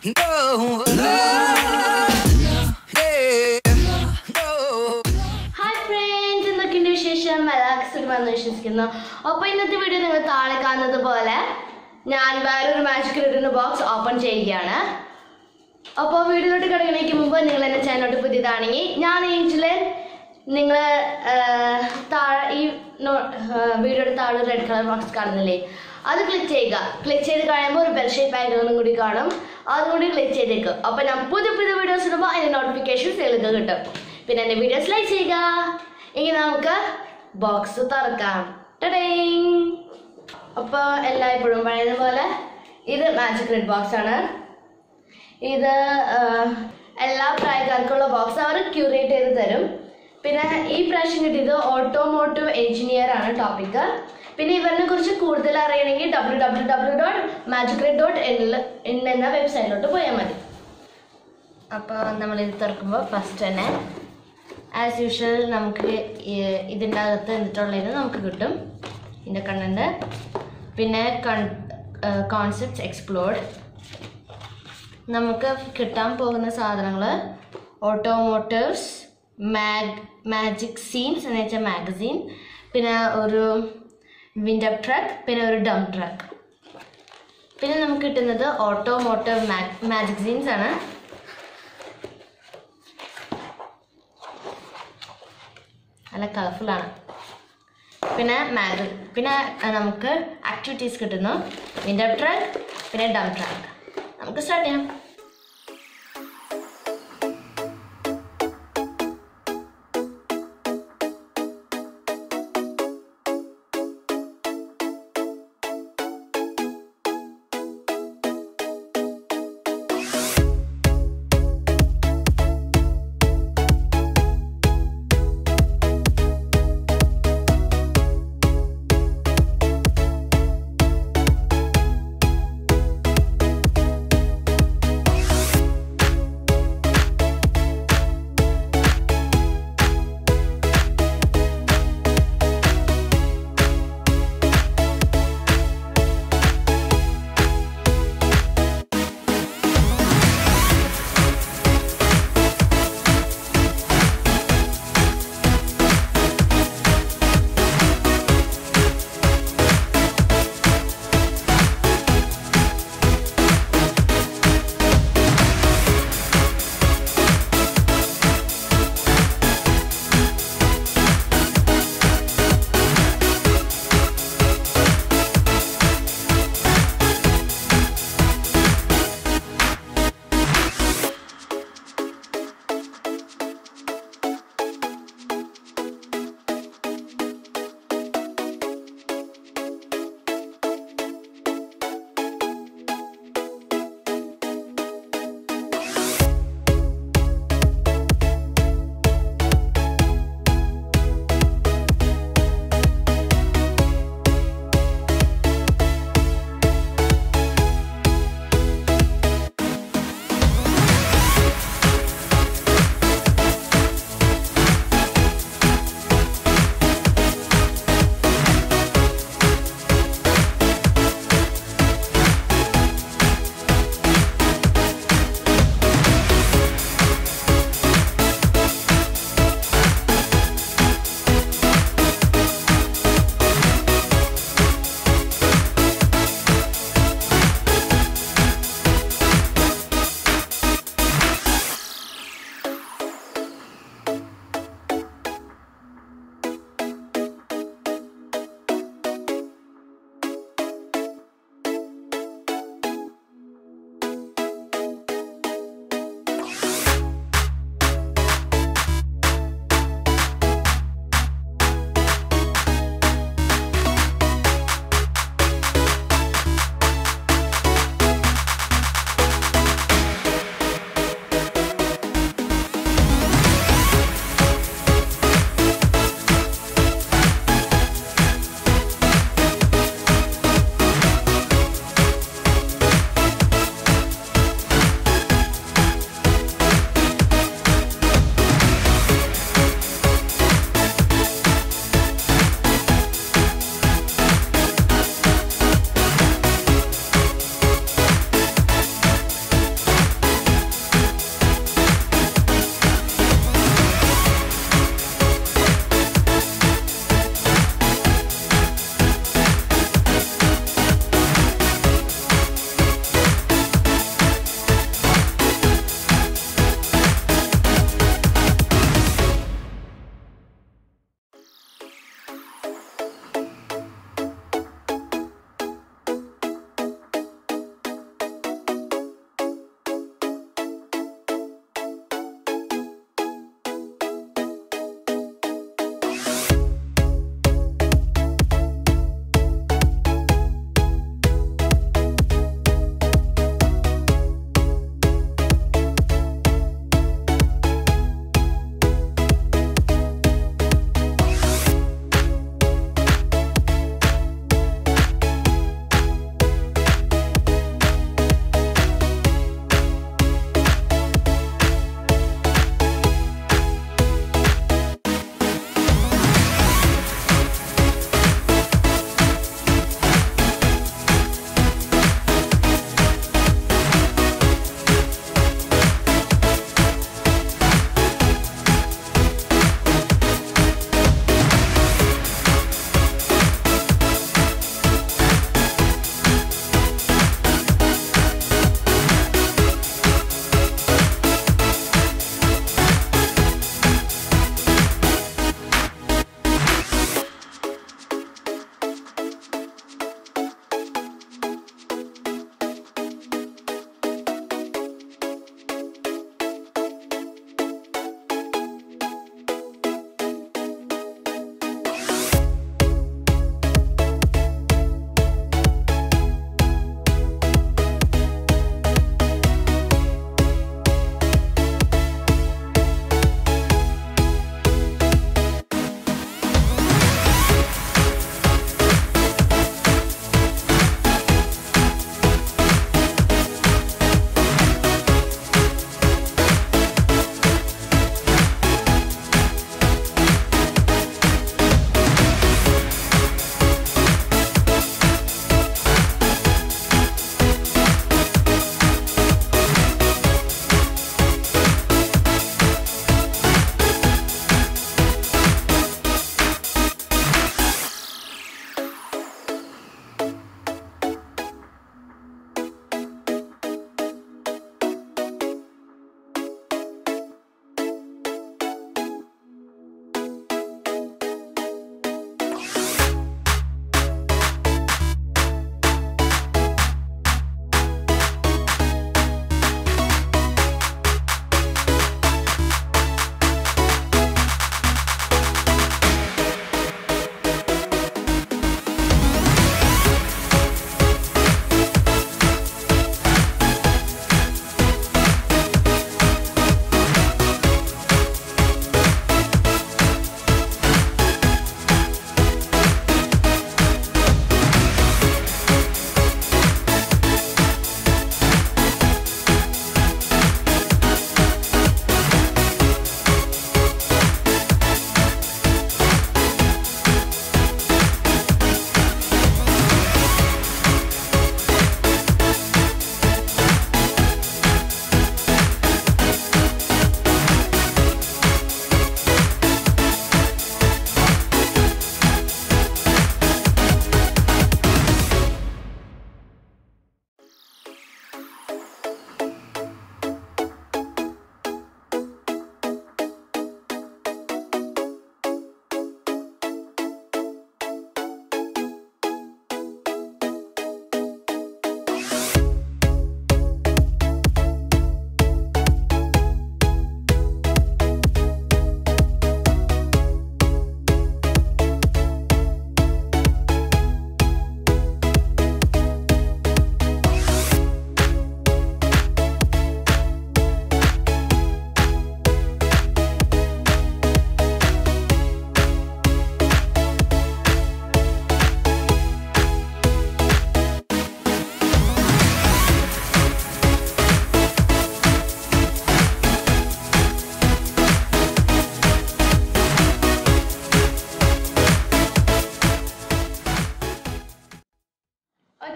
No, yeah, no. Hi friends എന്തൊക്കെയുണ്ട് വിശേഷം എല്ലാവർക്കും സുഖമാണെന്ന് വിശ്വസിക്കുന്നു അപ്പോൾ ഇന്നത്തെ വീഡിയോ നിങ്ങൾ താഴെ കാണുന്നത് പോലെ ഞാൻ വേറൊരു മാജിക് റിട്ടേൺ ബോക്സ് ഓപ്പൺ ചെയ്യുകയാണ് അപ്പോൾ വീഡിയോയിലോട്ട് കിടക്കണേക്ക് മുമ്പ് നിങ്ങൾ എൻ്റെ ചാനലോട്ട് പുതിയതാണെങ്കിൽ ഞാൻ ഏഞ്ചില് നിങ്ങൾ താഴെ ഈ നോ- ആ, വീഡിയോയുടെ താഴെ റെഡ് കളർ ബോക്സ് കാണുന്നില്ലേ അത് ക്ലിക്ക് ചെയ്യുക ക്ലിക്ക് ചെയ്ത് കഴിയുമ്പോൾ ഒരു ബെൽ ഷേപ്പ് ഐക്കണും കൂടി കാണും അതും കൂടി ക്ലിക്ക് ചെയ്തേക്കും അപ്പോൾ ഞാൻ പുതിയ പുതിയ വീഡിയോസ് ഇടുമ്പോൾ അതിൻ്റെ നോട്ടിഫിക്കേഷൻസ് നിങ്ങൾക്ക് കിട്ടും പിന്നെ എൻ്റെ വീഡിയോസ് ലൈക്ക് ചെയ്യുക ഇനി നമുക്ക് ബോക്സ് തുറക്കാം ടടേങ് അപ്പോൾ എല്ലായ്പ്പോഴും പഴയതുപോലെ ഇത് മാജിക് റെഡ് ബോക്സ് ആണ് ഇത് ആ, എല്ലാ പ്രായക്കാർക്കുള്ള ബോക്സ് അവർ ക്യൂറേറ്റ് ചെയ്ത് തരും പിന്നെ ഈ പ്രാവശ്യം കിട്ടിയത് ഓട്ടോമോട്ടീവ് എഞ്ചിനീയർ ആണ് ടോപ്പിക്ക് പിന്നെ ഇവരിനെ കുറിച്ച് കൂടുതൽ അറിയണമെങ്കിൽ W W W dot magic red dot in എന്ന വെബ്സൈറ്റിലോട്ട് പോയാൽ മതി അപ്പോൾ നമ്മൾ ഇത് തുറക്കുമ്പോൾ ഫസ്റ്റ് തന്നെ ആസ് യൂഷ്വൽ നമുക്ക് ഈ- ഇതിൻ്റെ അകത്ത് എന്നിട്ടുള്ളത് നമുക്ക് കിട്ടും ഇതിൻ്റെ കണ്ണുണ്ട് പിന്നെ കോൺസെപ്റ്റ്സ് എക്സ്പ്ലോർഡ് നമുക്ക് കിട്ടാൻ പോകുന്ന സാധനങ്ങൾ ഓട്ടോമോട്ടീവ്സ് മാഗ് മാജിക് സീൻസ് എന്ന് വെച്ചാൽ മാഗസീൻ പിന്നെ ഒരു വിൻഡർ ട്രക്ക് പിന്നെ ഒരു ഡം ട്രക്ക് പിന്നെ നമുക്ക് കിട്ടുന്നത് ഓട്ടോമോട്ടീവ് മാജിക് സീൻസ് ആണ് നല്ല കളർഫുള്ളാണ് പിന്നെ മാഗ് പിന്നെ അഹ് നമുക്ക് ആക്ടിവിറ്റീസ് കിട്ടുന്നു വിൻഡർ ട്രക്ക് പിന്നെ ഡം ട്രക്ക് നമുക്ക് സ്റ്റാർട്ട് ചെയ്യാം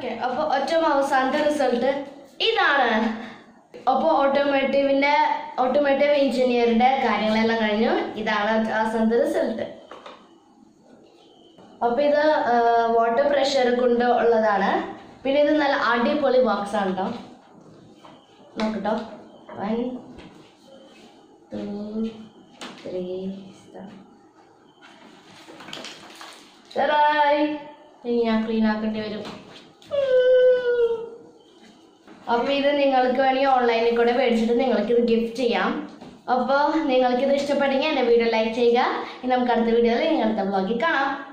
ഓക്കെ അപ്പോൾ ഏറ്റവും അവസാനത്തെ റിസൾട്ട് ഇതാണ് അപ്പോൾ ഓട്ടോമോട്ടീവിൻ്റെ ഓട്ടോമോട്ടീവ് എഞ്ചിനീയറിൻ്റെ കാര്യങ്ങളെല്ലാം കഴിഞ്ഞു ഇതാണ് അവസാനത്തെ റിസൾട്ട് അപ്പോൾ ഇത് വാട്ടർ പ്രഷർ കൊണ്ട് ഉള്ളതാണ് പിന്നെ ഇത് നല്ല അടിപൊളി ബോക്സ് ആണ് കേട്ടോ നോക്കട്ടോ വൺ ടു ത്രീ ചെറായി ഇനി ഞാൻ ക്ലീൻ ആക്കേണ്ടി വരും അപ്പൊ ഇത് നിങ്ങൾക്ക് വേണമെങ്കിൽ ഓൺലൈനിൽ കൂടെ മേടിച്ചിട്ട് നിങ്ങൾക്ക് ഇത് ഗിഫ്റ്റ് ചെയ്യാം അപ്പോൾ നിങ്ങൾക്ക് ഇത് ഇഷ്ടപ്പെട്ടെങ്കിൽ എൻ്റെ വീഡിയോ ലൈക്ക് ചെയ്യുക ഇനി നമുക്ക് അടുത്ത വീഡിയോയിൽ നിങ്ങൾക്ക് ബ്ലോഗിൽ കാണാം